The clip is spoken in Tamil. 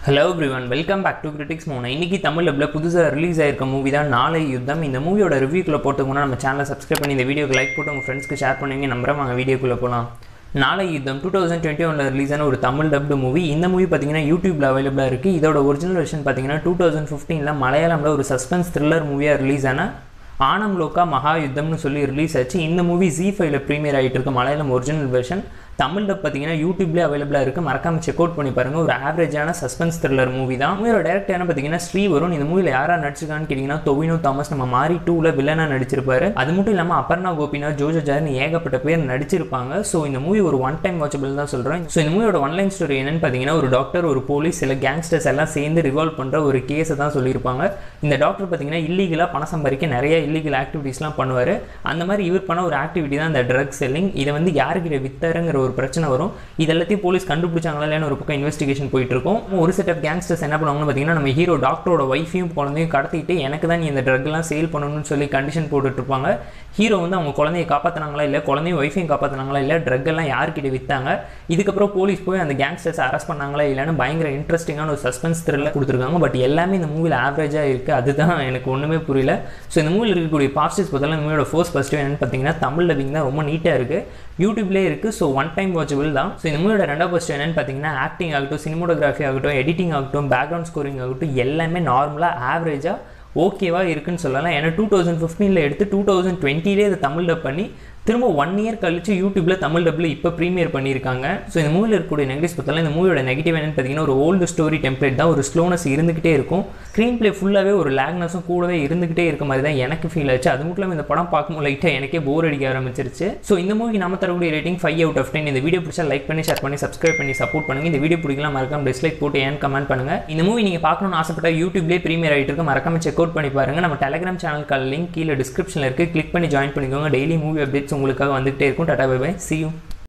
hello everyone welcome back to critics மூணு இன்னைக்கு தமிழ் டப்பில் புதுசாக ரிலீஸ் ஆயிருக்க மூவி தான் நாளை யுத்தம் இந்த மூவியோட ரிவ்யூக்குள்ளே போட்டுக்கோனா நம்ம சேனலை சப்ஸ்கிரைப் பண்ணி இந்த வீடியோக்கு லைக் போட்டு உங்கள் ஃப்ரெண்ட்ஸ்க்கு ஷேர் பண்ணுவீங்க நம்புறேன் வாங்க வீடியோக்குள்ளே போகலாம் Naalai Yuddham two thousand twenty ஒனில் ரிலீஸ் ஆன ஒரு தமிழ் டப்டு மூவி இந்த மூவி பார்த்தீங்கன்னா யூடியூப்ல அவைலபிளாக இருக்குது இதோட ஒரிஜினல் வெர்ஷன் பார்த்தீங்கன்னா டூ தௌசண்ட் ஃபிஃப்டீனில் மலையாளமில் ஒரு சஸ்பென்ஸ் த்ரில்லர் மூவியாக ரிலீஸ் ஆன ஆனம் லோகா மகா யுத்தம்னு சொல்லி ரிலீஸ் ஆச்சு இந்த மூவி ஜி ஃபைவ்ல ப்ரீமியர் ஆகிட்டு இருக்கு Malayalam original version Tamil dub பார்த்தீங்கன்னா யூடியூப்லேயே அவைலபிளாக இருக்குது மறக்காம செக் அவுட் பண்ணி பாருங்க ஒரு ஆவரேஜான சஸ்பென்ஸ் த்ரில்லர் மூவி தான் மூவியோட டேரக்டர் என்ன பார்த்தீங்கன்னா ஸ்ரீவருண் இந்த மூவியில் யாரா நடிச்சிருக்கான்னு கேட்டிங்கன்னா தொவினோ தாமஸ் நம்ம மாறி டூவில் வில்லனாக நடிச்சிருப்பாரு அது மட்டும் இல்லாமல் அபர்ணா கோபிநாத் ஜோஜோ ஜார்னு ஏகப்பட்ட பேர் நடிச்சிருப்பாங்க ஸோ இந்த மூவி ஒரு ஒன் டைம் வாட்சபிள் தான் சொல்கிறேன் ஸோ இந்த மூவியோட ஒன்லைன் ஸ்டோரி என்னன்னு பார்த்தீங்கன்னா ஒரு டாக்டர் ஒரு போலீஸ் சில கேங்ஸ்டர்ஸ் எல்லாம் சேர்ந்து ரிவால்வ் பண்ணுற ஒரு கேஸை தான் சொல்லியிருப்பாங்க இந்த டாக்டர் பார்த்தீங்கன்னா இல்லீகலாக பணம் சம்பாதிக்க நிறைய இல்லீகல் ஆக்டிவிட்டீஸ்லாம் பண்ணுவார் அந்த மாதிரி இவர் பண்ண ஒரு ஆக்டிவிட்டி தான் இந்த ட்ரக் செல்லிங் இதை வந்து யாருக்கிட்ட வித்தாருங்கிற ஒரு பிரச்சனை வரும் இது எல்லாத்தையும் போலீஸ் கண்டுபிடிச்சாங்களா இல்லைன்னு ஒரு பக்கம் இன்வெஸ்டிகேஷன் போயிட்டு இருக்கும் ஒரு செட் ஆஃப் கேங்ஸ்டர்ஸ் என்ன பண்ணுவாங்கன்னு பார்த்தீங்கன்னா நம்ம ஹீரோ டாக்டரோட ஒய்ஃபையும் குழந்தையும் கடத்திட்டு எனக்கு தான் நீ இந்த ட்ரக்லாம் சேல் பண்ணணும்னு சொல்லி கண்டிஷன் போட்டுட்டு இருப்பாங்க ஹீரோ வந்து அவங்க குழந்தைய காப்பாற்றினாங்களா இல்லை குழந்தையும் ஒய்ஃபையும் காப்பாற்றினாங்களா இல்லை ட்ரக் எல்லாம் யார்கிட்ட வித்தாங்க இதுக்கப்புறம் போலீஸ் போய் அந்த கேங்ஸ்டர்ஸ் அரெஸ்ட் பண்ணாங்களா இல்லைன்னு பயங்கர இன்ட்ரெஸ்டிங்கான ஒரு சஸ்பென்ஸ் த்ரில்லர் கொடுத்துருக்காங்க பட் எல்லாமே இந்த மூவியில் ஆவரேஜாக இருக்குது அதுதான் எனக்கு ஒன்றுமே புரியல ஸோ இந்த மூவியில் இருக்கக்கூடிய பாசிட்டிவ்ஸ் பார்த்தா இந்த மூவியோட ஃபர்ஸ்ட் ஃபஸ்ட்டு என்னன்னு பார்த்தீங்கன்னா தமிழ் டப்பிங் தான் ரொம்ப நீட்டாக இருக்குது யூடியூப்லேயே இருக்குது ஸோ ஒன் டைம் வாட்சபிள் தான் ஸோ இந்த மூவியோட ரெண்டாவது ஃபஸ்ட் என்னன்னு பார்த்தீங்கன்னா ஆக்டிங் ஆகட்டும் சினிமோட்டோகிராஃபி ஆகட்டும் எடிட்டிங் ஆகட்டும் பேக்ரவுண்ட் ஸ்கோரிங் ஆகட்டும் எல்லாமே நார்மலாக ஆவரேஜாக ஓகேவா இருக்குன்னு சொல்லலாம் ஏன்னா டூ தௌசண்ட் ஃபிஃப்டீனில் எடுத்து டூ தௌசண்ட் டுவெண்ட்டிலே இதை தமிழ் டப் பண்ணி திரும்ப ஒன் இயர் கழிச்சு யூடியூப்பில் தமிழ் டப்பில் இப்போ ப்ரீமியர் பண்ணியிருக்காங்க ஸோ இந்த மூவியில் இருக்கக்கூடிய நெகட்டிவ்ஸ் பார்த்தாலும் இந்த மூவியோட நெகட்டிவ் என்னன்னு பார்த்தீங்கன்னா ஒரு ஓல்டு ஸ்டோரி டெம்ப்ளேட் தான் ஒரு ஸ்லோனஸ் இருந்துகிட்டே இருக்கும் ஸ்க்ரீன் ப்ளே ஃபுல்லாகவே ஒரு லேக்னஸும் கூடவே இருந்துகிட்டே இருக்க மாதிரி தான் எனக்கு ஃபீல் ஆச்சு அது மட்டும் இல்லாமல் இந்த படம் பார்க்கும்போது லைட்டாக எனக்கே போர் அடிக்க ஆரம்பிச்சிருச்சு ஸோ இந்த மூவி நம்ம தரக்கூடிய rating five out of ten இந்த வீடியோ பிடிச்சா லைக் பண்ணி ஷேர் பண்ணி சப்ஸ்கிரைப் பண்ணி சப்போர்ட் பண்ணுங்க இந்த வீடியோ பிடிக்கலாம் மறக்காம டிஸ்லைக் போட்டு ஏன் கமெண்ட் பண்ணுங்க இந்த மூவி நீங்கள் பார்க்கணும்னு ஆசைப்பட்டா யூடியூப்லேயே ப்ரீமியர் ஆகிட்டு இருக்கு மறக்காம செக் அவுட் பண்ணி பாருங்க நம்ம டெலிகிராம் சேனலுக்கான லிங்க் கீழே டிஸ்கிரிப்ஷனில் இருக்குது கிளிக் பண்ணி ஜாயின் பண்ணிக்கோங்க டெய்லி மூவி அப்டேட்ஸ் உங்களுக்காக வந்துகிட்டே இருக்கும் tata bye bye see you